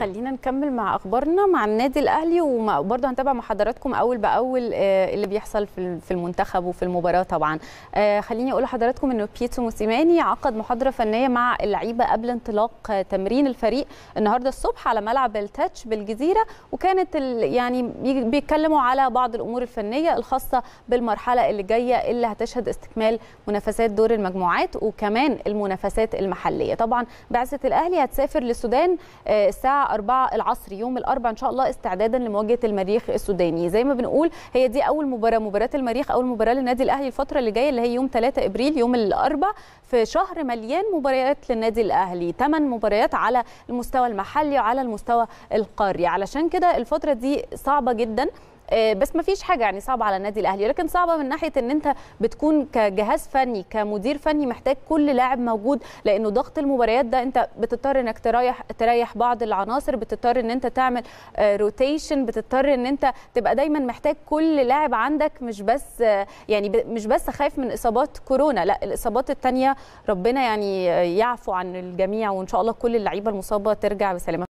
خلينا نكمل مع اخبارنا مع النادي الاهلي وبرضه هنتابع مع حضراتكم اول باول آه، اللي بيحصل في في المنتخب وفي المباراه طبعا آه، خليني اقول لحضراتكم انه بيتسو موسيماني عقد محاضره فنيه مع اللعيبه قبل انطلاق آه، تمرين الفريق النهارده الصبح على ملعب التاتش بالجزيره وكانت ال- يعني بي- بيتكلموا على بعض الامور الفنيه الخاصه بالمرحله اللي جايه اللي هتشهد استكمال منافسات دور المجموعات وكمان المنافسات المحليه طبعا بعثه الاهلي هتسافر للسودان آه، الساعه 4 العصر يوم الاربعاء ان شاء الله استعدادا لمواجهه المريخ السوداني زي ما بنقول هي دي اول مباراه مباراه المريخ اول مباراه للنادي الاهلي الفتره اللي جايه اللي هي يوم 3 ابريل يوم الاربعاء في شهر مليان مباريات للنادي الاهلي 8 مباريات على المستوى المحلي وعلى المستوى القاري علشان كده الفتره دي صعبه جدا آه، بس ما فيش حاجه يعني صعبه على النادي الاهلي لكن صعبه من ناحيه ان انت بتكون كجهاز فني كمدير فني محتاج كل لاعب موجود لانه ضغط المباريات ده انت بتضطر انك تريح تريح بعض العناصر بتضطر ان انت تعمل روتيشن بتضطر ان انت تبقى دايما محتاج كل لاعب عندك مش بس آه، يعني ب- مش بس خايف من اصابات كورونا لا الاصابات التانية ربنا يعني آه، يعفو عن الجميع وان شاء الله كل اللعيبه المصابه ترجع بسلامه